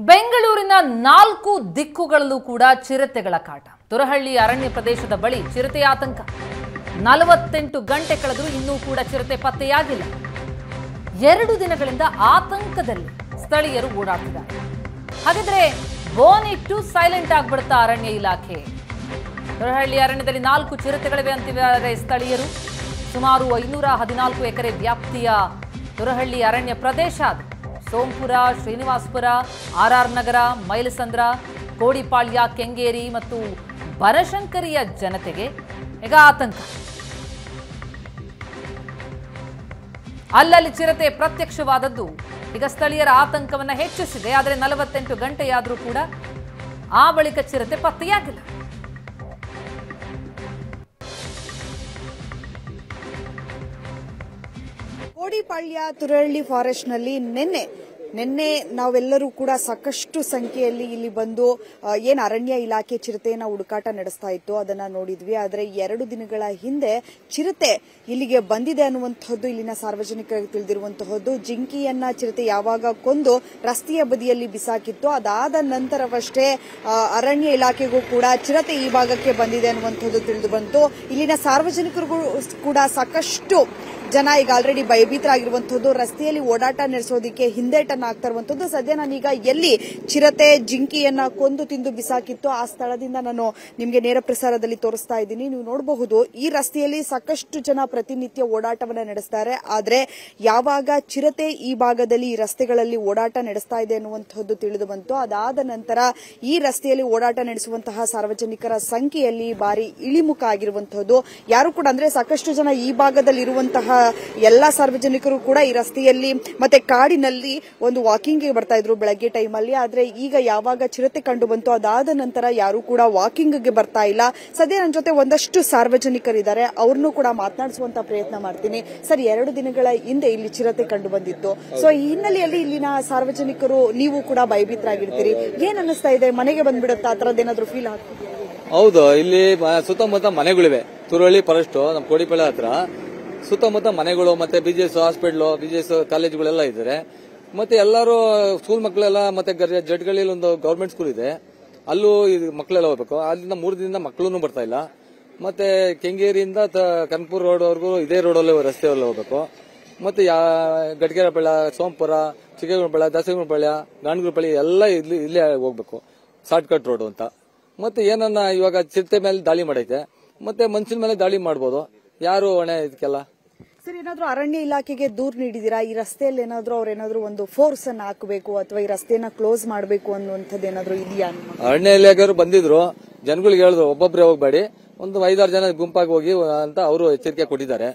ಬೆಂಗಳೂರಿನ ನಾಲ್ಕು ದಿಕ್ಕುಗಳಲ್ಲೂ ಕೂಡ ಚಿರತೆಗಳ ಕಾಟ ತುರಹಳ್ಳಿ ಅರಣ್ಯ ಪ್ರದೇಶದ ಬಳಿ ಚಿರತೆ ಆತಂಕ ನಲವತ್ತೆಂಟು ಗಂಟೆ ಕಳೆದರೂ ಇನ್ನೂ ಕೂಡ ಚಿರತೆ ಪತ್ತೆಯಾಗಿಲ್ಲ ಎರಡು ದಿನಗಳಿಂದ ಆತಂಕದಲ್ಲಿ ಸ್ಥಳೀಯರು ಓಡಾಡ್ತಿದ್ದಾರೆ ಹಾಗಿದ್ರೆ ಬೋನ್ ಇಟ್ಟು ಸೈಲೆಂಟ್ ಆಗ್ಬಿಡುತ್ತಾ ಅರಣ್ಯ ಇಲಾಖೆ ತುರಹಳ್ಳಿ ಅರಣ್ಯದಲ್ಲಿ ನಾಲ್ಕು ಚಿರತೆಗಳಿವೆ ಅಂತಿದ್ದಾರೆ ಸ್ಥಳೀಯರು ಸುಮಾರು ಐನೂರ ಹದಿನಾಲ್ಕು ಎಕರೆ ವ್ಯಾಪ್ತಿಯ ತುರಹಳ್ಳಿ ಅರಣ್ಯ ಪ್ರದೇಶ ಅದು ಸೋಂಪುರ ಶ್ರೀನಿವಾಸಪುರ ಆರ್ಆರ್ ನಗರ ಮೈಲಸಂದ್ರ ಕೋಡಿಪಾಳ್ಯ ಕೆಂಗೇರಿ ಮತ್ತು ಬನಶಂಕರಿಯ ಜನತೆಗೆ ಈಗ ಆತಂಕ ಅಲ್ಲಲ್ಲಿ ಚಿರತೆ ಪ್ರತ್ಯಕ್ಷವಾದದ್ದು ಈಗ ಸ್ಥಳೀಯರ ಆತಂಕವನ್ನ ಹೆಚ್ಚಿಸಿದೆ ಆದರೆ ನಲವತ್ತೆಂಟು ಗಂಟೆಯಾದರೂ ಕೂಡ ಆ ಬಳಿಕ ಚಿರತೆ ಪತ್ತೆಯಾಗಿಲ್ಲ ಕೋಡಿಪಾಳ್ಯ ತುರಹಳ್ಳಿ ಫಾರೆಸ್ಟ್ ನಲ್ಲಿ ನಿನ್ನೆ ನಿನ್ನೆ ನಾವೆಲ್ಲರೂ ಕೂಡ ಸಾಕಷ್ಟು ಸಂಖ್ಯೆಯಲ್ಲಿ ಇಲ್ಲಿ ಬಂದು ಆ, ಏನ್ ಅರಣ್ಯ ಇಲಾಖೆ ಚಿರತೆಯನ್ನ ಹುಡುಕಾಟ ನಡೆಸ್ತಾ ಇತ್ತು ಅದನ್ನ ನೋಡಿದ್ವಿ ಆದ್ರೆ ಎರಡು ದಿನಗಳ ಹಿಂದೆ ಚಿರತೆ ಇಲ್ಲಿಗೆ ಬಂದಿದೆ ಅನ್ನುವಂಥದ್ದು ಇಲ್ಲಿನ ಸಾರ್ವಜನಿಕರಿಗೆ ತಿಳಿದಿರುವಂತಹದ್ದು ಜಿಂಕಿಯನ್ನ ಚಿರತೆ ಯಾವಾಗ ಕೊಂದು ರಸ್ತೆಯ ಬದಿಯಲ್ಲಿ ಬಿಸಾಕಿತ್ತು ಅದಾದ ನಂತರವಷ್ಟೇ ಆ, ಅರಣ್ಯ ಇಲಾಖೆಗೂ ಕೂಡ ಚಿರತೆ ಈ ಭಾಗಕ್ಕೆ ಬಂದಿದೆ ಅನ್ನುವಂಥದ್ದು ತಿಳಿದು ಬಂತು ಇಲ್ಲಿನ ಸಾರ್ವಜನಿಕರಿಗೂ ಕೂಡ ಸಾಕಷ್ಟು ಜನ ಈಗ ಆಲ್ರೆಡಿ ಭಯಭೀತರಾಗಿರುವಂತದ್ದು ರಸ್ತೆಯಲ್ಲಿ ಓಡಾಟ ನಡೆಸೋದಿಕ್ಕೆ ಹಿಂದೇಟನ್ನ ಆಗ್ತಾ ಇರುವಂತದ್ದು ಸದ್ಯ ನಾನೀಗ ಎಲ್ಲಿ ಚಿರತೆ ಜಿಂಕಿಯನ್ನ ಕೊಂದು ತಿಂದು ಬಿಸಾಕಿತ್ತು ಆ ಸ್ಥಳದಿಂದ ನಾನು ನಿಮಗೆ ನೇರ ಪ್ರಸಾರದಲ್ಲಿ ತೋರಿಸ್ತಾ ಇದ್ದೀನಿ ನೀವು ನೋಡಬಹುದು ಈ ರಸ್ತೆಯಲ್ಲಿ ಸಾಕಷ್ಟು ಜನ ಪ್ರತಿನಿತ್ಯ ಓಡಾಟವನ್ನ ನಡೆಸ್ತಾರೆ ಆದ್ರೆ ಯಾವಾಗ ಚಿರತೆ ಈ ಭಾಗದಲ್ಲಿ ಈ ರಸ್ತೆಗಳಲ್ಲಿ ಓಡಾಟ ನಡೆಸ್ತಾ ಇದೆ ಅನ್ನುವಂಥದ್ದು ತಿಳಿದು ಬಂತು ಅದಾದ ನಂತರ ಈ ರಸ್ತೆಯಲ್ಲಿ ಓಡಾಟ ನಡೆಸುವಂತಹ ಸಾರ್ವಜನಿಕರ ಸಂಖ್ಯೆಯಲ್ಲಿ ಬಾರಿ ಇಳಿಮುಖ ಆಗಿರುವಂತಹದ್ದು ಯಾರು ಕೂಡ ಅಂದ್ರೆ ಸಾಕಷ್ಟು ಜನ ಈ ಭಾಗದಲ್ಲಿ ಇರುವಂತಹ ಎಲ್ಲಾ ಸಾರ್ವಜನಿಕರು ಕೂಡ ಈ ರಸ್ತೆಯಲ್ಲಿ ಮತ್ತೆ ಕಾಡಿನಲ್ಲಿ ಒಂದು ವಾಕಿಂಗ್ಗೆ ಬರ್ತಾ ಇದ್ರು ಬೆಳಗ್ಗೆ ಟೈಮಲ್ಲಿ ಆದ್ರೆ ಈಗ ಯಾವಾಗ ಚಿರತೆ ಕಂಡು ಬಂತು ಅದಾದ ನಂತರ ಯಾರು ಕೂಡ ವಾಕಿಂಗ್ಗೆ ಬರ್ತಾ ಇಲ್ಲ ಸದ್ಯ ನನ್ನ ಜೊತೆ ಒಂದಷ್ಟು ಸಾರ್ವಜನಿಕರಿದ್ದಾರೆ ಅವ್ರನ್ನೂ ಕೂಡ ಮಾತನಾಡಿಸುವಂತ ಪ್ರಯತ್ನ ಮಾಡ್ತೀನಿ ಸರ್ ಎರಡು ದಿನಗಳ ಹಿಂದೆ ಇಲ್ಲಿ ಚಿರತೆ ಕಂಡು ಬಂದಿತ್ತು ಸೊ ಈ ಹಿನ್ನೆಲೆಯಲ್ಲಿ ಇಲ್ಲಿನ ಸಾರ್ವಜನಿಕರು ನೀವು ಕೂಡ ಭಯಭೀತರಾಗಿರ್ತೀರಿ ಏನ್ ಅನ್ನಿಸ್ತಾ ಇದೆ ಮನೆಗೆ ಬಂದ್ಬಿಡುತ್ತಾ ಆ ಥರದ್ದೇನಾದ್ರೂ ಫೀಲ್ ಆಗ್ತಿದೆ ಹೌದು ಇಲ್ಲಿ ಮ- ಸುತ್ತಮುತ್ತ ಮನೆಗಳಿವೆ ತುರಳ್ಳಿ ಫಾರೆಸ್ಟ್ ನಮ್ಮ ಕೋಡಿಪಳ್ಳಿ ಹತ್ರ ಸುತ್ತಮುತ್ತ ಮನೆಗಳು ಮತ್ತೆ ಬಿಜಿಎಸ್ ಹಾಸ್ಪಿಟಲ್ ಬಿಜಿಎಸ್ ಕಾಲೇಜುಗಳೆಲ್ಲ ಇದ್ದಾರೆ ಮತ್ತೆ ಎಲ್ಲರೂ ಸ್ಕೂಲ್ ಮಕ್ಕಳೆಲ್ಲ ಮತ್ತೆ ಗರ್- ಜಟ್ಗಳಲ್ಲಿ ಒಂದು ಗೌರ್ಮೆಂಟ್ ಸ್ಕೂಲ್ ಇದೆ ಅಲ್ಲೂ ಇದು ಮಕ್ಕಳೆಲ್ಲ ಹೋಗ್ಬೇಕು ಅಲ್ಲಿಂದ ಮೂರು ದಿನದಿಂದ ಮಕ್ಕಳು ಬರ್ತಾ ಇಲ್ಲ ಮತ್ತೆ ಕೆಂಗೇರಿಯಿಂದ ತ- ಕನಕಪುರ ರೋಡ್ ವರೆಗೂ ಇದೇ ರೋಡಲ್ಲಿ ರಸ್ತೆಯಲ್ಲಿ ಹೋಗ್ಬೇಕು ಮತ್ತೆ ಯಾ ಗಡ್ಗೆರಪಳ್ಳ ಸೋಂಪುರ ಚಿಕ್ಕಗುಣಪಳ್ಳ ದಸಗುಣಪಳ್ಳ ಗಾಣಗುಳಪಳ್ಳಿ ಎಲ್ಲ ಇಲ್ಲಿ ಇಲ್ಲೇ ಹೋಗ್ಬೇಕು ಶಾರ್ಟ್ ಕಟ್ ರೋಡ್ ಅಂತ ಮತ್ತೆ ಏನನ್ನ ಇವಾಗ ಚಿರತೆ ಮೇಲೆ ದಾಳಿ ಮಾಡೈತೆ ಮತ್ತೆ ಮನುಷ್ಯನ ಮೇಲೆ ದಾಳಿ ಮಾಡ್ಬೋದು ಯಾರು ಹೊಣೆ ಇದಕ್ಕೆಲ್ಲ ಸರ್ ಏನಾದ್ರೂ ಅರಣ್ಯ ಇಲಾಖೆಗೆ ದೂರ್ ನೀಡಿದೀರಾ ಈ ರಸ್ತೆಯಲ್ಲಿ ಏನಾದ್ರೂ ಅವ್ರು ಏನಾದ್ರೂ ಒಂದು ಫೋರ್ಸ್ ಅನ್ನ ಹಾಕಬೇಕು ಅಥವಾ ಈ ರಸ್ತೆಯನ್ನ ಕ್ಲೋಸ್ ಮಾಡಬೇಕು ಅನ್ನುವಂಥದ್ದು ಏನಾದ್ರೂ ಇದೆಯಾ ನಿಮ್ಮ ಅರಣ್ಯ ಇಲಾಖೆಯವರು ಬಂದಿದ್ರು ಜನಗಳಿಗೆ ಹೇಳಿದ್ರು ಒಬ್ಬೊಬ್ರೆ ಹೋಗ್ಬೇಡಿ ಒಂದು ಐದಾರು ಜನ ಗುಂಪಾಗಿ ಹೋಗಿ ಅಂತ ಅವರು ಎಚ್ಚರಿಕೆ ಕೊಟ್ಟಿದ್ದಾರೆ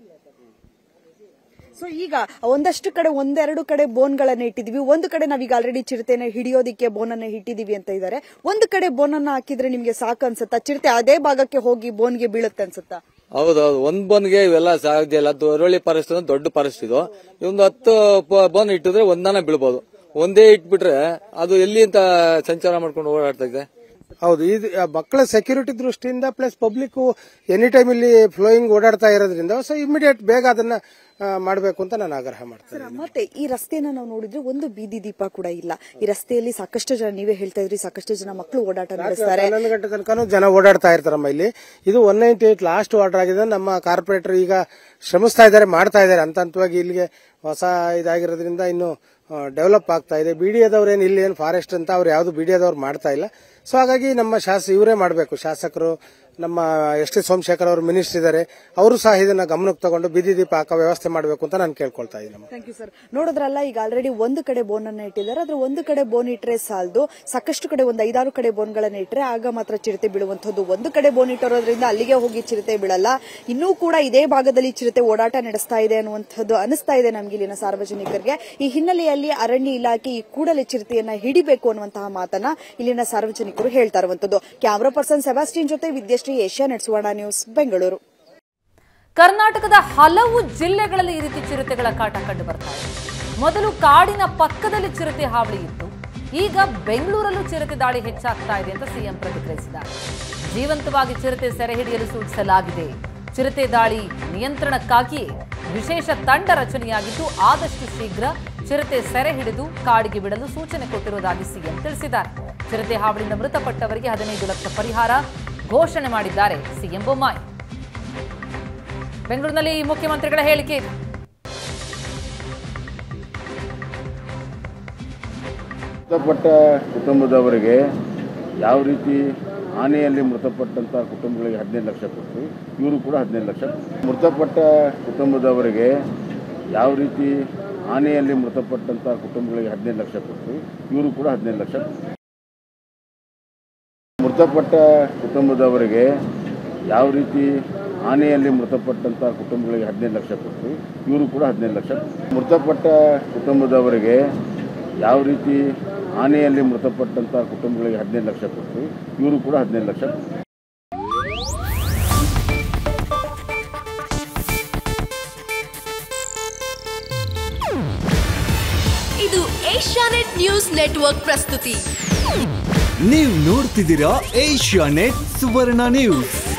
ಸೊ ಈಗ ಒಂದಷ್ಟು ಕಡೆ ಒಂದೆರಡು ಕಡೆ ಬೋನ್ಗಳನ್ನ ಇಟ್ಟಿದೀವಿ ಒಂದು ಕಡೆ ನಾವೀಗ ಆಲ್ರೆಡಿ ಚಿರತೆನ ಹಿಡಿಯೋದಿಕ್ಕೆ ಬೋನನ್ನ ಇಟ್ಟಿದೀವಿ ಅಂತ ಇದ್ದಾರೆ ಒಂದು ಕಡೆ ಬೋನನ್ನ ಹಾಕಿದ್ರೆ ನಿಮ್ಗೆ ಸಾಕು ಅನ್ಸುತ್ತಾ ಚಿರತೆ ಅದೇ ಭಾಗಕ್ಕೆ ಹೋಗಿ ಬೋನ್ಗೆ ಬೀಳುತ್ತೆ ಅನ್ಸುತ್ತಾ ಹೌದೌದು ಒಂದ್ ಬೋನ್ಗೆ ಇವೆಲ್ಲ ಸಾಧ್ಯ ಇಲ್ಲ ದೊರಳಿ ಫಾರೆಸ್ಟ್ ಅಂದ್ರೆ ದೊಡ್ಡ ಫಾರೆಸ್ಟ್ ಇದು ಒಂದು ಹತ್ತು ಪ- ಬೋನ್ ಇಟ್ಟಿದ್ರೆ ಒಂದನ ಬೀಳ್ಬೋದು ಒಂದೇ ಇಟ್ಬಿಟ್ರೆ ಅದು ಎಲ್ಲಿ ಅಂತ ಸಂಚಾರ ಮಾಡ್ಕೊಂಡು ಓಡಾಡ್ತಾ ಇದೆ ಹೌದು ಇದು ಆ ಮಕ್ಕಳ ಸೆಕ್ಯೂರಿಟಿ ದೃಷ್ಟಿಯಿಂದ ಪ್ಲಸ್ ಪಬ್ಲಿಕ್ ಎನಿ ಟೈಮ್ ಇಲ್ಲಿ ಫ್ಲೋಯಿಂಗ್ ಓಡಾಡ್ತಾ ಇರೋದ್ರಿಂದ ಸೊ ಇಮಿಡಿಯೇಟ್ ಬೇಗ ಅದನ್ನ ಮಾಡಬೇಕು ಅಂತ ನಾನು ಆಗ್ರಹ ಮಾಡ್ತೇನೆ ಸರ್, ಮತ್ತೆ ಈ ರಸ್ತೆಯನ್ನ ನಾವು ನೋಡಿದ್ರೆ ಒಂದು ಬೀದಿ ದೀಪ ಕೂಡ ಇಲ್ಲ ಈ ರಸ್ತೆಯಲ್ಲಿ ಸಾಕಷ್ಟು ಜನ ನೀವೇ ಹೇಳ್ತಾ ಇದ್ರಿ ಸಾಕಷ್ಟು ಜನ ಮಕ್ಕಳು ಓಡಾಟ ನಡೆಸ್ತಾರೆ ಹನ್ನೊಂದು ಗಂಟೆ ತನಕ ಜನ ಓಡಾಡ್ತಾ ಇರ್ತಾರಮ್ಮ ಇಲ್ಲಿ ಇದು one ninety eight last order ಆಗಿದೆ ನಮ್ಮ ಕಾರ್ಪೊರೇಟರ್ ಈಗ ಶ್ರಮಿಸ್ತಾ ಇದ್ದಾರೆ ಮಾಡ್ತಾ ಇದ್ದಾರೆ ಹಂತ ಹಂತವಾಗಿ ಇಲ್ಲಿಗೆ ಹೊಸ ಇದಾಗಿರೋದ್ರಿಂದ ಇನ್ನು ಡೆವಲಪ್ ಆಗ್ತಾ ಇದೆ ಬಿಡಿಎದವ್ರು ಏನು ಇಲ್ಲಿ ಏನು ಫಾರೆಸ್ಟ್ ಅಂತ ಅವ್ರು ಯಾವುದು ಬಿಡಿಎದವ್ರು ಮಾಡ್ತಾ ಇಲ್ಲ ಸೊ ಹಾಗಾಗಿ ನಮ್ಮ ಶಾಸ ಇವರೇ ಮಾಡಬೇಕು ಶಾಸಕರು ನಮ್ಮ ಎಸ್ ಟಿ ಸೋಮಶೇಖರ್ ಅವರು ಮಿನಿಸ್ಟರ್ ಇದ್ದಾರೆ ಅವರು ಸಹ ಇದನ್ನ ಗಮನಕ್ಕೆ ತಗೊಂಡು ಬೀದಿ ದೀಪ ಹಾಕೋ ವ್ಯವಸ್ಥೆ ಮಾಡಬೇಕು ಅಂತ ನಾನು ಕೇಳ್ಕೊಳ್ತಾ ಇದ್ದೀನಿ ಥ್ಯಾಂಕ್ ಯು ಸರ್ ನೋಡಿದ್ರಲ್ಲ ಈಗ ಆಲ್ರೆಡಿ ಒಂದು ಕಡೆ ಬೋನ್ ಅನ್ನ ಇಟ್ಟಿದ್ದಾರೆ ಅದ್ರ ಒಂದು ಕಡೆ ಬೋನ್ ಇಟ್ರೆ ಸಾಲದು ಸಾಕಷ್ಟು ಕಡೆ ಒಂದು ಐದಾರು ಕಡೆ ಬೋನ್ಗಳನ್ನ ಇಟ್ರೆ ಆಗ ಮಾತ್ರ ಚಿರತೆ ಬೀಳುವಂತದ್ದು ಒಂದು ಕಡೆ ಬೋನ್ ಇಟ್ಟಿರೋದ್ರಿಂದ ಅಲ್ಲಿಗೆ ಹೋಗಿ ಚಿರತೆ ಬೀಳಲ್ಲ ಇನ್ನೂ ಕೂಡ ಇದೇ ಭಾಗದಲ್ಲಿ ಚಿರತೆ ಓಡಾಟ ನಡೆಸ್ತಾ ಇದೆ ಅನ್ನುವಂಥದ್ದು ಅನಿಸ್ತಾ ಇದೆ ನಮ್ಗೆ ಇಲ್ಲಿನ ಸಾರ್ವಜನಿಕರಿಗೆ ಈ ಹಿನ್ನೆಲೆಯಲ್ಲಿ ಅರಣ್ಯ ಇಲಾಖೆ ಈ ಕೂಡಲೇ ಚಿರತೆಯನ್ನ ಹಿಡಿಬೇಕು ಅನ್ನುವಂತಹ ಮಾತನ್ನ ಇಲ್ಲಿನ ಸಾರ್ವಜನಿಕರು ಹೇಳ್ತಾ ಇರುವಂತದ್ದು ಕ್ಯಾಮರಾ ಪರ್ಸನ್ ಸೆಬಾಸ್ಟಿನ್ ಜೊತೆ ವಿದ್ಯಶ್ರೀ ಏಷ್ಯಾ ನೆಟ್ ಸುವರ್ಣ ನ್ಯೂಸ್ ಬೆಂಗಳೂರು ಕರ್ನಾಟಕದ ಹಲವು ಜಿಲ್ಲೆಗಳಲ್ಲಿ ಈ ರೀತಿ ಚಿರತೆಗಳ ಕಾಟ ಕಂಡು ಬರ್ತಾ ಇದೆ ಮೊದಲು ಕಾಡಿನ ಪಕ್ಕದಲ್ಲಿ ಚಿರತೆ ಹಾವಳಿ ಇತ್ತು ಈಗ ಬೆಂಗಳೂರಲ್ಲೂ ಚಿರತೆ ದಾಳಿ ಹೆಚ್ಚಾಗ್ತಾ ಇದೆ ಅಂತ ಸಿಎಂ ಪ್ರತಿಕ್ರಿಯಿಸಿದ್ದಾರೆ ಜೀವಂತವಾಗಿ ಚಿರತೆ ಸೆರೆ ಹಿಡಿಯಲು ಸೂಚಿಸಲಾಗಿದೆ ಚಿರತೆ ದಾಳಿ ನಿಯಂತ್ರಣಕ್ಕಾಗಿಯೇ ವಿಶೇಷ ತಂಡ ರಚನೆಯಾಗಿದ್ದು ಆದಷ್ಟು ಶೀಘ್ರ ಚಿರತೆ ಸೆರೆ ಹಿಡಿದು ಕಾಡಿಗೆ ಬಿಡಲು ಸೂಚನೆ ಕೊಟ್ಟಿರುವುದಾಗಿ ಸಿಎಂ ತಿಳಿಸಿದ್ದಾರೆ ಚಿರತೆ ಹಾವಳಿಯಿಂದ ಮೃತಪಟ್ಟವರಿಗೆ ಹದಿನೈದು ಲಕ್ಷ ಪರಿಹಾರ ಘೋಷಣೆ ಮಾಡಿದ್ದಾರೆ ಸಿಎಂ ಬೊಮ್ಮಾಯಿ ಬೆಂಗಳೂರಿನಲ್ಲಿ ಮುಖ್ಯಮಂತ್ರಿಗಳ ಹೇಳಿಕೆ ಇದೆ ಮೃತಪಟ್ಟ ಕುಟುಂಬದವರಿಗೆ ಯಾವ ರೀತಿ ಹಾನಿಯಲ್ಲಿ ಮೃತಪಟ್ಟಂಥ ಕುಟುಂಬಗಳಿಗೆ ಹದಿನೈದು ಲಕ್ಷ ಕೊಟ್ಟು ಇವರು ಕೂಡ ಹದಿನೈದು ಲಕ್ಷ ಮೃತಪಟ್ಟ ಕುಟುಂಬದವರಿಗೆ ಯಾವ ರೀತಿ ಹಾನಿಯಲ್ಲಿ ಮೃತಪಟ್ಟಂಥ ಕುಟುಂಬಗಳಿಗೆ ಹದಿನೈದು ಲಕ್ಷ ಕೊಟ್ಟು ಇವರು ಕೂಡ ಹದಿನೈದು ಲಕ್ಷ ಮೃತಪಟ್ಟ ಕುಟುಂಬದವರಿಗೆ ಯಾವ ರೀತಿ ಹಾನಿಯಲ್ಲಿ ಮೃತಪಟ್ಟಂಥ ಕುಟುಂಬಗಳಿಗೆ ಹದಿನೈದು ಲಕ್ಷ ಕೊಟ್ಟು ಇವರು ಕೂಡ ಹದಿನೈದು ಲಕ್ಷ ಮೃತಪಟ್ಟ ಕುಟುಂಬದವರಿಗೆ ಯಾವ ರೀತಿ ಹಾನಿಯಲ್ಲಿ ಮೃತಪಟ್ಟಂಥ ಕುಟುಂಬಗಳಿಗೆ ಹದಿನೈದು ಲಕ್ಷ ಕೊಟ್ಟು ಇವರು ಕೂಡ ಹದಿನೈದು ಲಕ್ಷ ಇದು ಏಷ್ಯಾನೆಟ್ ನ್ಯೂಸ್ ನೆಟ್ವರ್ಕ್ ಪ್ರಸ್ತುತಿ ನೀವು ನೋಡ್ತಿದ್ದೀರಾ ಏಷ್ಯಾ ನೆಟ್ ಸುವರ್ಣ ನ್ಯೂಸ್